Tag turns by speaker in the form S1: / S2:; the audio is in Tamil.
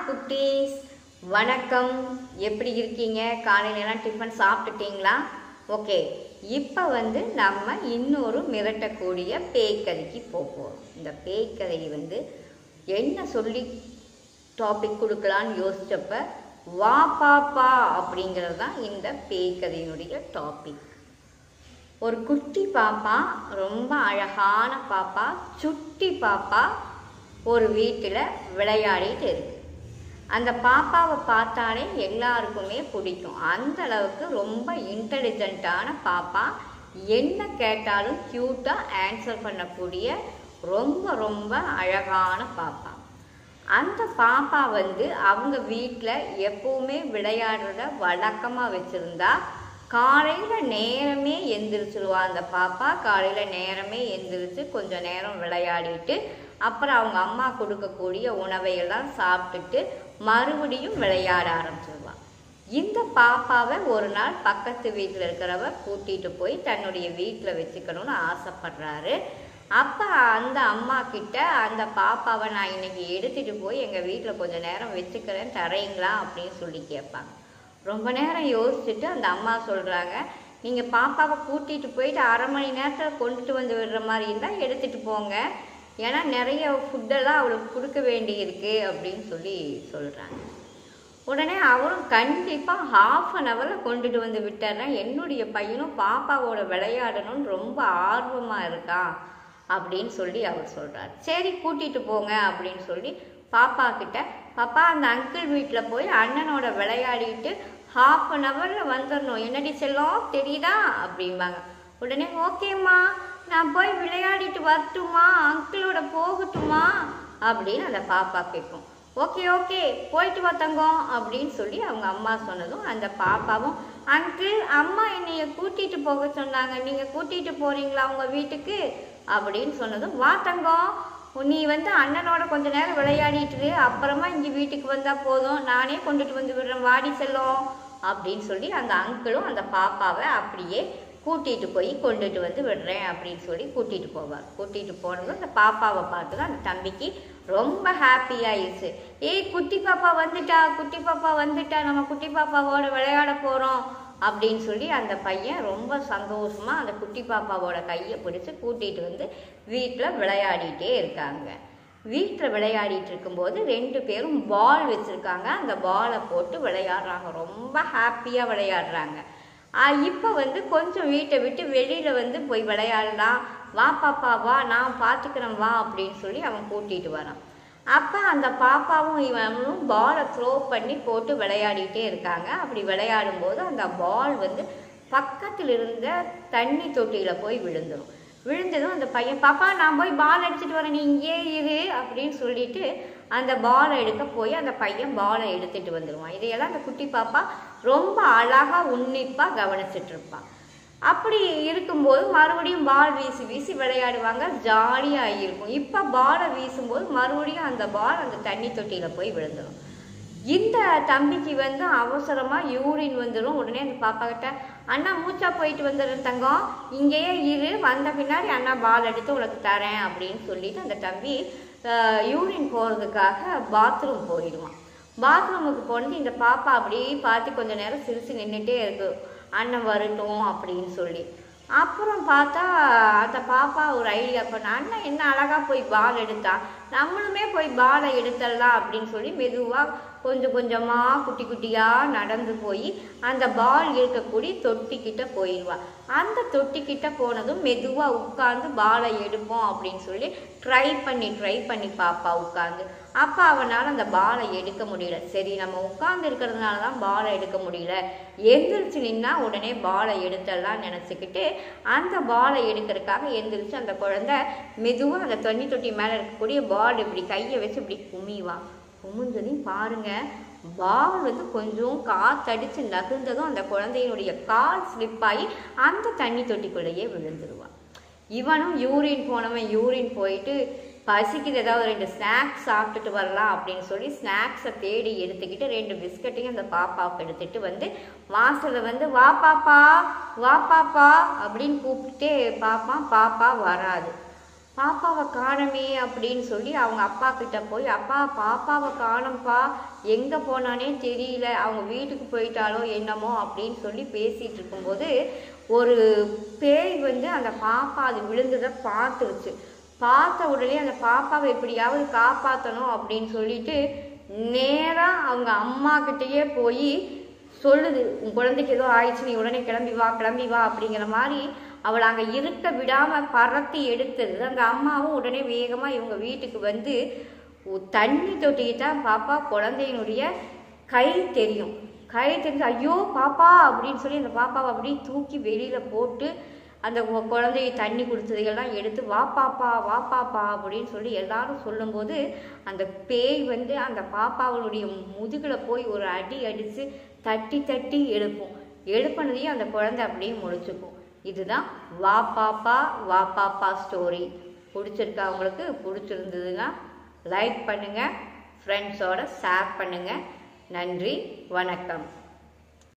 S1: குட்டீஸ் வணக்கம் எப்படி இருக்கீங்க காலையிலலாம் டிஃபன் சாப்பிட்டுட்டீங்களா ஓகே இப்போ வந்து நம்ம இன்னொரு மிரட்டக்கூடிய பேய்க்கதைக்கு போவோம் இந்த பேய்க்கதை வந்து என்ன சொல்லி டாபிக் கொடுக்கலான்னு யோசிச்சப்ப வா பாப்பா அப்படிங்கிறது தான் இந்த பேய்க்கதையினுடைய டாபிக் ஒரு குட்டி பாப்பா ரொம்ப அழகான பாப்பா சுட்டி பாப்பா ஒரு வீட்டில் விளையாடிட்டு இருக்கு அந்த பாப்பாவை பார்த்தாலே எல்லாருக்குமே பிடிக்கும் அந்த அளவுக்கு ரொம்ப இன்டெலிஜென்ட்டான பாப்பா என்ன கேட்டாலும் க்யூட்டாக ஆன்சர் பண்ணக்கூடிய ரொம்ப ரொம்ப அழகான பாப்பா அந்த பாப்பா வந்து அவங்க வீட்டில் எப்பவுமே விளையாடுறத வழக்கமாக வச்சுருந்தா காலையில் நேரமே எந்திரிச்சிருவா அந்த பாப்பா காலையில் நேரமே எந்திரிச்சு கொஞ்சம் நேரம் விளையாடிட்டு அப்புறம் அவங்க அம்மா கொடுக்கக்கூடிய உணவையெல்லாம் சாப்பிட்டுட்டு மறுபடியும் விளையாட ஆரம்பிச்சிருவா இந்த பாப்பாவை ஒரு நாள் பக்கத்து வீட்டில் இருக்கிறவ கூட்டிகிட்டு போய் தன்னுடைய வீட்டில் வச்சுக்கணும்னு ஆசைப்படுறாரு அப்போ அந்த அம்மா கிட்ட அந்த பாப்பாவை நான் இன்னைக்கு எடுத்துகிட்டு போய் எங்கள் வீட்டில் கொஞ்சம் நேரம் வச்சுக்கிறேன் தரீங்களா அப்படின்னு சொல்லி கேட்பாங்க ரொம்ப நேரம் யோசிச்சுட்டு அந்த அம்மா சொல்கிறாங்க நீங்கள் பாப்பாவை கூட்டிகிட்டு போயிட்டு அரை மணி நேரத்தில் கொண்டுட்டு வந்து விடுற மாதிரி இருந்தால் எடுத்துகிட்டு போங்க ஏன்னா நிறைய ஃபுட்டெல்லாம் அவளுக்கு கொடுக்க வேண்டியிருக்கு அப்படின்னு சொல்லி சொல்கிறாங்க உடனே அவரும் கண்டிப்பாக ஹாஃப் அன் ஹவரில் கொண்டுட்டு வந்து விட்டார்னா என்னுடைய பையனும் பாப்பாவோட விளையாடணும்னு ரொம்ப ஆர்வமாக இருக்கான் அப்படின்னு சொல்லி அவர் சொல்கிறார் சரி கூட்டிகிட்டு போங்க அப்படின்னு சொல்லி பாப்பா கிட்ட பாப்பா அந்த அங்கிள் வீட்டில் போய் அண்ணனோட விளையாடிட்டு ஹாஃப் அன் ஹவரில் வந்துடணும் என்னடி செல்லம் தெரியுதா அப்படிம்பாங்க உடனே ஓகேம்மா நான் போய் விளையாடிட்டு வரட்டுமா அங்கிளோட போகட்டுமா அப்படின்னு அந்த பாப்பா கேட்கும் ஓகே ஓகே போயிட்டு வா தங்கம் அப்படின்னு சொல்லி அவங்க அம்மா சொன்னதும் அந்த பாப்பாவும் அங்கிள் அம்மா என்னைய கூட்டிகிட்டு போக சொன்னாங்க நீங்கள் கூட்டிகிட்டு போகிறீங்களா உங்கள் வீட்டுக்கு அப்படின்னு சொன்னதும் வா தங்கம் நீ வந்து அண்ணனோட கொஞ்ச நேரம் விளையாடிட்டு அப்புறமா இங்கே வீட்டுக்கு வந்தால் போதும் நானே கொண்டுட்டு வந்து விடுறேன் வாடி செல்லும் அப்படின்னு சொல்லி அந்த அங்கிளும் அந்த பாப்பாவை அப்படியே கூட்டிகிட்டு போய் கொண்டுட்டு வந்து விடுறேன் அப்படின்னு சொல்லி கூட்டிகிட்டு போவார் கூட்டிகிட்டு போனதும் அந்த பாப்பாவை பார்த்து அந்த தம்பிக்கு ரொம்ப ஹாப்பி ஆயிடுச்சு ஏய் குட்டி பாப்பா வந்துட்டா குட்டி பாப்பா வந்துட்டா நம்ம குட்டி பாப்பாவோட விளையாட போகிறோம் அப்படின்னு சொல்லி அந்த பையன் ரொம்ப சந்தோஷமாக அந்த குட்டி பாப்பாவோட கையை பிடிச்சி கூட்டிகிட்டு வந்து வீட்டில் விளையாடிட்டே இருக்காங்க வீட்டில் விளையாடிட்டு இருக்கும்போது ரெண்டு பேரும் பால் வச்சுருக்காங்க அந்த பாலை போட்டு விளையாடுறாங்க ரொம்ப ஹாப்பியாக விளையாடுறாங்க இப்போ வந்து கொஞ்சம் வீட்டை விட்டு வெளியில் வந்து போய் விளையாடலாம் வா பாப்பா வா நான் பார்த்துக்கிறேன் வா அப்படின்னு சொல்லி அவன் கூட்டிகிட்டு வரான் அப்போ அந்த பாப்பாவும் இவனும் பாலை த்ரோ பண்ணி போட்டு விளையாடிட்டே இருக்காங்க அப்படி விளையாடும்போது அந்த பால் வந்து பக்கத்தில் இருந்த தண்ணி தொட்டியில் போய் விழுந்துடும் விழுந்ததும் அந்த பையன் பாப்பா நான் போய் பால் அடிச்சுட்டு வரேன் நீ இங்கே இரு அப்படின்னு சொல்லிட்டு அந்த பாலை எடுக்க போய் அந்த பையன் பாலை எடுத்துட்டு வந்துடுவான் இதையெல்லாம் அந்த குட்டி பாப்பா ரொம்ப அழகாக உன்னிப்பாக கவனிச்சிட்டு இருப்பான் அப்படி இருக்கும்போது மறுபடியும் பால் வீசி வீசி விளையாடுவாங்க ஜாலியாக இருக்கும் இப்போ பாலை வீசும்போது மறுபடியும் அந்த பால் அந்த தண்ணி தொட்டியில் போய் விழுந்துடும் இந்த தம்பிக்கு வந்து அவசரமாக யூரின் வந்துடும் உடனே அந்த பாப்பா கிட்ட அண்ணா மூச்சா போயிட்டு வந்துடுறேன் தங்கம் இங்கேயே இரு வந்த பின்னாடி அண்ணா பால் எடுத்து உனக்கு தரேன் அப்படின்னு சொல்லிட்டு அந்த தம்பி யூரின் போகிறதுக்காக பாத்ரூம் போயிடுவான் பாத்ரூமுக்கு போனது இந்த பாப்பா அப்படியே பார்த்து கொஞ்ச நேரம் சிரிச்சு நின்றுட்டே இருக்கு அண்ணன் வரட்டும் அப்படின்னு சொல்லி அப்புறம் பார்த்தா அந்த பாப்பா ஒரு ஐடியா பண்ண அண்ணன் என்ன அழகாக போய் பால் எடுத்தா நம்மளுமே போய் பாலை எடுத்துடலாம் அப்படின்னு சொல்லி மெதுவாக கொஞ்சம் கொஞ்சமாக குட்டி குட்டியாக நடந்து போய் அந்த பால் இருக்கக்கூடிய தொட்டிக்கிட்ட போயிடுவா அந்த தொட்டிக்கிட்ட போனதும் மெதுவாக உட்காந்து பாலை எடுப்போம் அப்படின்னு சொல்லி ட்ரை பண்ணி ட்ரை பண்ணி பாப்பா உட்காந்து அப்போ அவனால் அந்த பாலை எடுக்க முடியல சரி நம்ம உட்காந்து இருக்கிறதுனால தான் பாலை எடுக்க முடியல எந்திரிச்சு நின்னா உடனே பாலை எடுத்துடலாம் நினச்சிக்கிட்டு அந்த பாலை எடுக்கிறதுக்காக எந்திரிச்சு அந்த குழந்தை மெதுவாக அந்த தண்ணி தொட்டி மேலே இருக்கக்கூடிய பால் இப்படி கையை வச்சு இப்படி குமிவா குமிஞ்சதையும் பாருங்க பால் வந்து கொஞ்சம் காத்தடிச்சு நகர்ந்ததும் அந்த குழந்தையினுடைய கால் ஸ்லிப் ஆகி அந்த தண்ணி தொட்டிக்குள்ளேயே விழுந்துருவான் இவனும் யூரின் போனவன் யூரின் போயிட்டு பசிக்குது ஏதாவது ரெண்டு ஸ்நாக்ஸ் சாப்பிட்டுட்டு வரலாம் அப்படின்னு சொல்லி ஸ்நாக்ஸை தேடி எடுத்துக்கிட்டு ரெண்டு பிஸ்கட்டையும் அந்த பாப்பாவுக்கு எடுத்துகிட்டு வந்து வாசலில் வந்து வா பாப்பா வா பாப்பா அப்படின்னு கூப்பிட்டுட்டே பார்ப்பான் பாப்பா வராது பாப்பாவை காணமே அப்படின்னு சொல்லி அவங்க அப்பா கிட்ட போய் அப்பா பாப்பாவை காணோம்ப்பா எங்கே போனானே தெரியல அவங்க வீட்டுக்கு போயிட்டாலோ என்னமோ அப்படின்னு சொல்லி பேசிகிட்டு இருக்கும்போது ஒரு பேய் வந்து அந்த பாப்பா அது விழுந்ததை பார்த்துருச்சு பார்த்த உடனே அந்த பாப்பாவை எப்படியாவது காப்பாற்றணும் அப்படின்னு சொல்லிட்டு நேராக அவங்க அம்மா கிட்டேயே போய் சொல்லுது உன் குழந்தைக்கு ஏதோ ஆயிடுச்சு நீ உடனே கிளம்பி வா கிளம்பி வா அப்படிங்கிற மாதிரி அவளை அங்கே இருக்க விடாமல் பறத்தி எடுத்தது அந்த அம்மாவும் உடனே வேகமாக இவங்க வீட்டுக்கு வந்து உ- தண்ணி தொட்டிக்கு தான் பாப்பா குழந்தையினுடைய கை தெரியும் கை தெரிஞ்சு ஐயோ பாப்பா அப்படின்னு சொல்லி அந்த பாப்பாவை அப்படியே தூக்கி வெளியில் போட்டு அந்த கு- குழந்தையை தண்ணி குடிச்சதையெல்லாம் எடுத்து வா பாப்பா வா பாப்பா அப்படின்னு சொல்லி எல்லாரும் சொல்லும்போது அந்த பேய் வந்து அந்த பாப்பாவுடைய முதுகில் போய் ஒரு அடி அடித்து தட்டி தட்டி எழுப்பும் எழுப்பினதையும் அந்த குழந்தை அப்படியே முழிச்சுக்கும் இதுதான் வா பாப்பா வா பாப்பா ஸ்டோரி பிடிச்சிருக்கா உங்களுக்கு பிடிச்சிருந்ததுன்னா லைக் பண்ணுங்கள் ஃப்ரெண்ட்ஸோட ஷேர் பண்ணுங்கள் நன்றி வணக்கம்